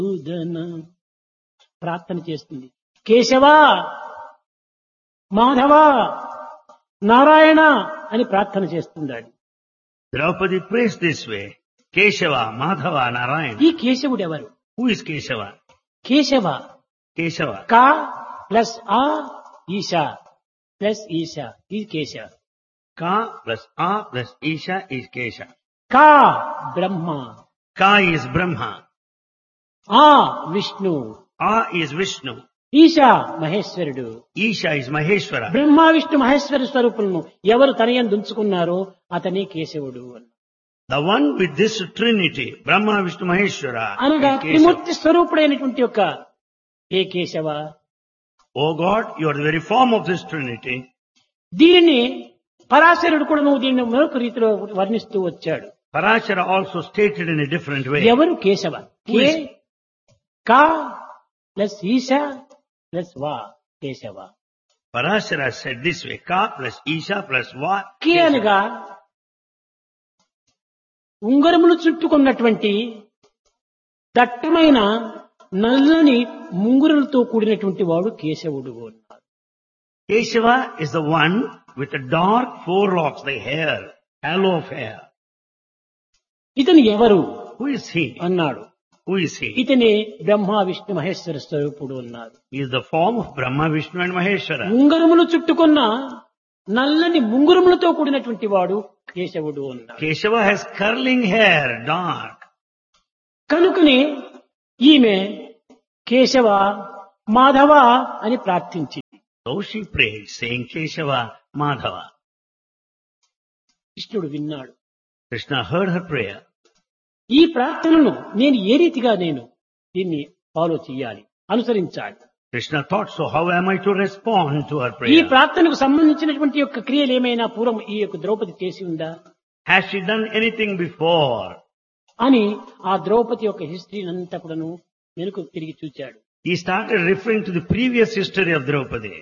మధుసూదన ప్రార్థన చేస్తుంది కేశవా మాధవ నారాయణ అని ప్రార్థన చేస్తున్నాడు Draupadi prays this way. Keshava, Madhava, Narayana. ఈ కేశవుడు ఎవరు Who is Keshava? Keshava Keshava. కా ప్లస్ ఆ ఈశా ప్లస్ ఈశా ఇది Keshava Ka plus A plus Isha is Kesha. కా బ్రహ్మ Ka is Brahma. ఆ విష్ణు A is Vishnu. ఈశా మహేశ్వరుడు Isha is Maheshwara. బ్రహ్మ విష్ణు మహేశ్వర స్వరూపులను ఎవరు తనయం దుంచుకున్నారో అతనే కేశవుడు అన్న The one with this trinity, Brahma, Vishnu, Maheshwara, అనగా is Kesava. త్రిమూర్తి స్వరూపుడైనటువంటి యొక్క ఏ Keshava O God, you are the very form of this trinity. దీనిని పరాశరుడు కూడా నువ్వు దీన్ని మరొక రీతిలో వర్ణిస్తూ వచ్చాడు Parashara also stated in a different way. ఎవరు కేశవ Who కే is- కా ప్లస్ ఈశ ప్లస్ వా Keshava Parashara said this way, Ka plus Isha plus Va. K Kesava. అనగా ఉంగరములు చుట్టుకున్నటువంటి దట్టమైన నల్లని ముంగురులతో కూడినటువంటి వాడు కేశవుడు అన్నారు Keshava is the one with the dark four locks, the hair, halo of hair. ఇతను ఎవరు Who is he? అన్నాడు Who is he? ఇతనే బ్రహ్మ విష్ణు మహేశ్వర స్వరూపుడు అన్నారు He is the form of Brahma, Vishnu and Maheshwara. ఉంగరములు చుట్టుకున్న నల్లని ముంగురములతో కూడినటువంటి వాడు కేశవుడు అన్నాడు Keshava has curling hair, dark. కనుకనే ఈమె కేశవ మాధవ అని ప్రార్థించింది So she prayed, saying Keshava, Madhava. కృష్ణుడు విన్నాడు Krishna heard her prayer. ఈ ప్రార్థనను నేను ఏ రీతిగా నేను దీన్ని ఫాలో చేయాలి అనుసరించాలి Krishna thought, so how am I to respond to her ఈ prayer? ప్రార్థనకు సంబంధించినటువంటి యొక్క క్రియలు ఏమైనా పూర్వం ఈ యొక్క ద్రౌపది చేసి ఉందా Has she done anything before? అని ఆ ద్రౌపది యొక్క హిస్టరీని అంతా కూడాను వెనుక తిరిగి చూచాడు He started referring to the previous history of Draupadi.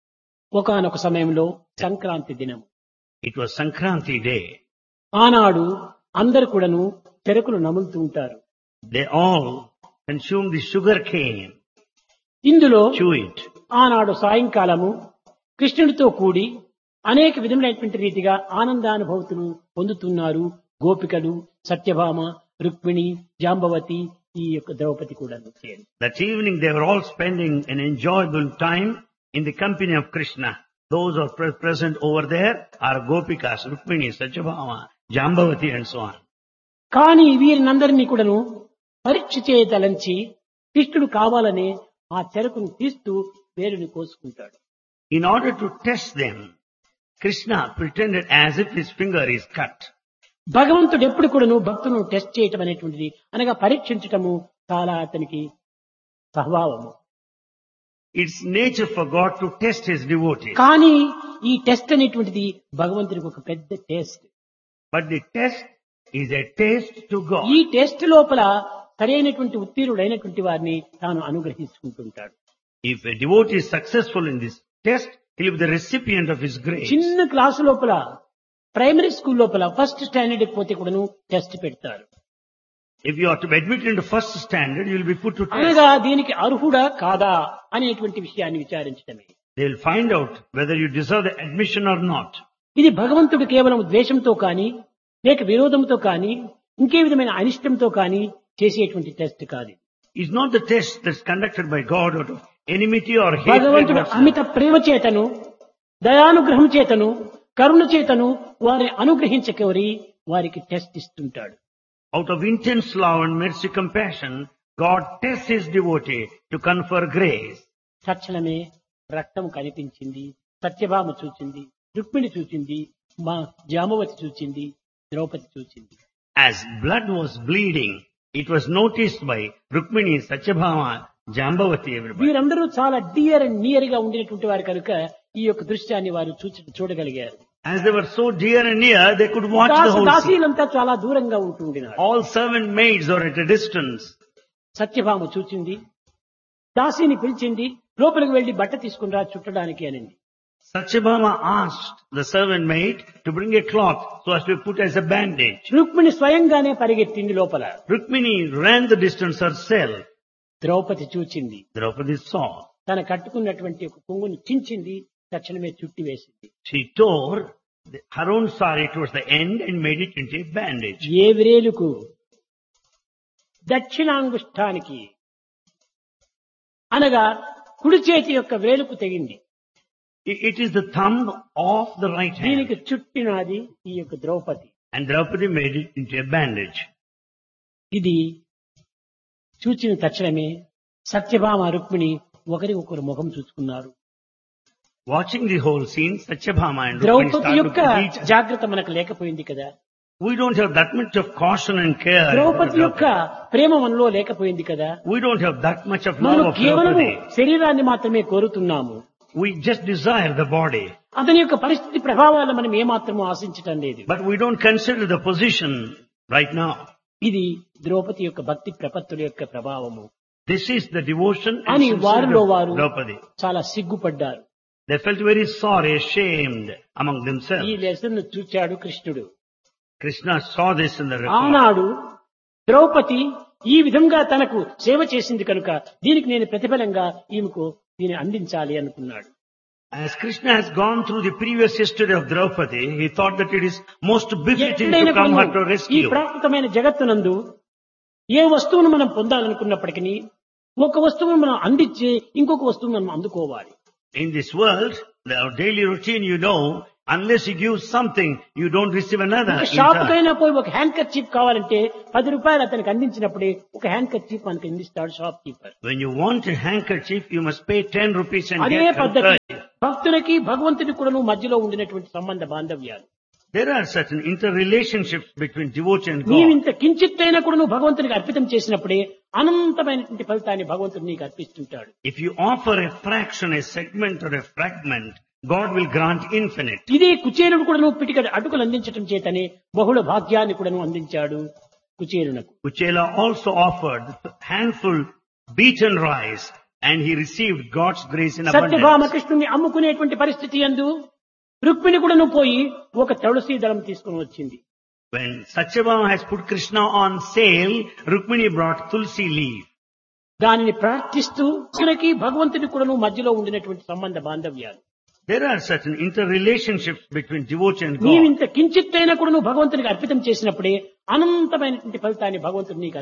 ఒకనొక సమయంలో సంక్రాంతి దినం It was Sankranti day. ఆనాడు అందరు కూడాను చెరకులు నములుతూ ఉంటారు They all consumed the sugar cane, ఇందులో chew it. ఆనాడు సాయంకాలము కృష్ణుడితో కూడి అనేక విధములైనటువంటి రీతిగా ఆనందానుభూతులు పొందుతున్నారు గోపికలు సత్యభామ రుక్మిణి జాంబవతి ఈ యొక్క ద్రౌపది కూడా That evening they were all spending an enjoyable time in the company of Krishna. Those who are pre- present over there are Gopikas, Rukmini, Satyabhama, Jambavati and so on. కానీ వీరినందరినీ కూడాను పరీక్ష చేయతలంచి కృష్ణుడు కావాలని ఆ చెరకును తీస్తూ వేరుని కోసుకుంటాడు In order to test them, Krishna pretended as if his finger is cut. భగవంతుడు ఎప్పుడు కూడాను భక్తులను టెస్ట్ చేయటం అనేటువంటిది అనగా పరీక్షించటము చాలా అతనికి స్వభావము It's nature for God to test his devotees. కానీ ఈ టెస్ట్ అనేటువంటిది భగవంతుడికి ఒక పెద్ద test But the test is a taste to God. ఈ టెస్ట్ లోపల సరైనటువంటి ఉత్తీర్ణుడైనటువంటి వారిని తాను అనుగ్రహించుకుంటుంటాడు If a devotee is successful in this test, he'll be the recipient of his grace. చిన్న క్లాసు లోపల ప్రైమరీ స్కూల్ లోపల ఫస్ట్ స్టాండర్డ్ పోతే కూడాను టెస్ట్ పెడతారు If you are to be admitted into first standard, you will be put to test. అనగా దీనికి అర్హుడా కాదా అనేటువంటి విషయాన్ని విచారించడమే They will find out whether you deserve the admission or not. ఇది భగవంతుడు కేవలం ద్వేషంతో కానీ లేక విరోధంతో కానీ ఇంకే విధమైన అనిష్టంతో కానీ చేసేటువంటి టెస్ట్ కాదు It's not the test that's conducted by God out of enmity or hatred. భగవంతుడు whatsoever. అమిత ప్రేమ చేతను దయానుగ్రహం చేతను కరుణ చేతను వారిని అనుగ్రహించకోరి వారికి టెస్ట్ ఇస్తుంటాడు Out of intense love and mercy compassion, God tests his devotee to confer grace. తక్షణమే రక్తం కనిపించింది సత్యభామ చూచింది రుక్మిణి చూచింది మా జామవతి చూచింది ద్రౌపది చూచింది As blood was bleeding, it was noticed by Rukmini, Satyabhama, Jambavati, everybody. వీరందరూ చాలా డియర్ అండ్ నియర్ గా ఉండినటువంటి వారు కనుక ఈ యొక్క దృశ్యాన్ని వారు చూచి చూడగలిగారు As they were so dear and near, they could watch the Dasu whole scene. దాసీలంతా చాలా దూరంగా ఉంటుండినారు All servant maids are at a distance. Satyabhama చూచింది దాసిని పిలిచింది లోపలికి వెళ్లి బట్ట తీసుకుని చుట్టడానికి అనింది Satyabhama asked the servant maid to bring a cloth so as to be put as a bandage. Rukmini స్వయంగానే పరిగెత్తింది లోపల Rukmini ran the distance herself. Draupadi చూచింది Draupadi saw. తన కట్టుకున్నటువంటి ఒక కొంగుని చించింది తక్షణమే చుట్టి వేసింది She tore the, her own sari towards the end and made it into a bandage. ఏ విరేలుకు దక్షిణాంగుష్టానికి అనగా కుడి చేతి యొక్క వేలుకు తెగింది I- It is the thumb of the right hand. దీనికి చుట్టినది ఈ యొక్క Draupadi And Draupadi made it into a bandage. ఇది చూచిన తక్షణమే సత్యభామ రుక్మిణి ఒకరి ఒకరు ముఖం చూసుకున్నారు Watching the whole scene, Satyabhama and Rukmini Draupadi started యొక్క looking at each other. జాగ్రత్త మనకు లేకపోయింది కదా We don't have that much of caution and care. for Draupadi యొక్క Draupadi. ప్రేమ మనలో లేకపోయింది కదా We don't have that much of మనం love of కేవలము Draupadi. శరీరాన్ని మాత్రమే కోరుతున్నాము We just desire the body. అతని యొక్క పరిస్థితి ప్రభావాలు మనం ఏమాత్రము ఆశించటం లేదు But we don't consider the position right now. ఇది ద్రౌపది యొక్క భక్తి ప్రపత్తుల యొక్క ప్రభావము This is the devotion and అని sincerity వారిలో of వారు Draupadi. చాలా సిగ్గుపడ్డారు They felt very sorry, ashamed among ఈ themselves. లెసన్ చూచాడు కృష్ణుడు Krishna saw this in the record. ఆనాడు ద్రౌపది ఈ విధంగా తనకు సేవ చేసింది కనుక దీనికి నేను ప్రతిఫలంగా ఈమెకు దీన్ని అందించాలి అనుకున్నాడు As Krishna has gone through the previous history of Draupadi, he thought that it is most befitting ఎక్కడైనా to come her to కూడా ఈ rescue. ప్రాకృతమైన జగత్తునందు ఏ వస్తువును మనం పొందాలనుకున్నప్పటికీ ఒక వస్తువును మనం అందించి ఇంకొక వస్తువును మనం అందుకోవాలి In this world, our daily routine, you know, unless you give something, you don't receive another. ఒక in షాప్ turn. కైనా పోయి ఒక హ్యాండ్ కర్చీఫ్ కావాలంటే పది రూపాయలు అతనికి అందించినప్పుడే ఒక హ్యాండ్ కర్చీఫ్ మనకి అందిస్తాడు shopkeeper When you want a handkerchief, you must pay 10 rupees and అదే get పద్ధతి handkerchief. భక్తులకి భగవంతుని కూడా మధ్యలో ఉండినటువంటి సంబంధ బాంధవ్యాలు There are certain interrelationships between devotee and God. నీవింత కించిత్తైనా కూడా నువ్వు భగవంతునికి అర్పితం చేసినప్పుడే అనంతమైనటువంటి ఫలితాన్ని భగవంతుడు నీకు అర్పిస్తుంటాడు If you offer a fraction, a segment or a fragment, God will grant infinite. ఇదే కుచేరుడు కూడా నువ్వు పిటికడ అటుకులు అందించటం చేతనే బహుళ భాగ్యాన్ని కూడా అందించాడు కుచేరునకు Kuchela also offered a handful beaten rice and he received God's grace in Satyabhama abundance. కృష్ణుని అమ్ముకునేటువంటి పరిస్థితి అందు రుక్మిణి కూడా నువ్వు పోయి ఒక తులసి దళం తీసుకుని వచ్చింది When Satyabhama has put Krishna on sale, Rukmini brought Tulsi leaf. దానిని ప్రార్థిస్తూ కృష్ణునికి భగవంతుని కూడా నువ్వు మధ్యలో ఉండినటువంటి సంబంధ బాంధవ్యాలు There are certain interrelationships between devotee and God. నీవింత కించిత్తైనా కూడా నువ్వు భగవంతునికి అర్పితం చేసినప్పుడే అనంతమైనటువంటి ఫలితాన్ని భగవంతుడు నీకు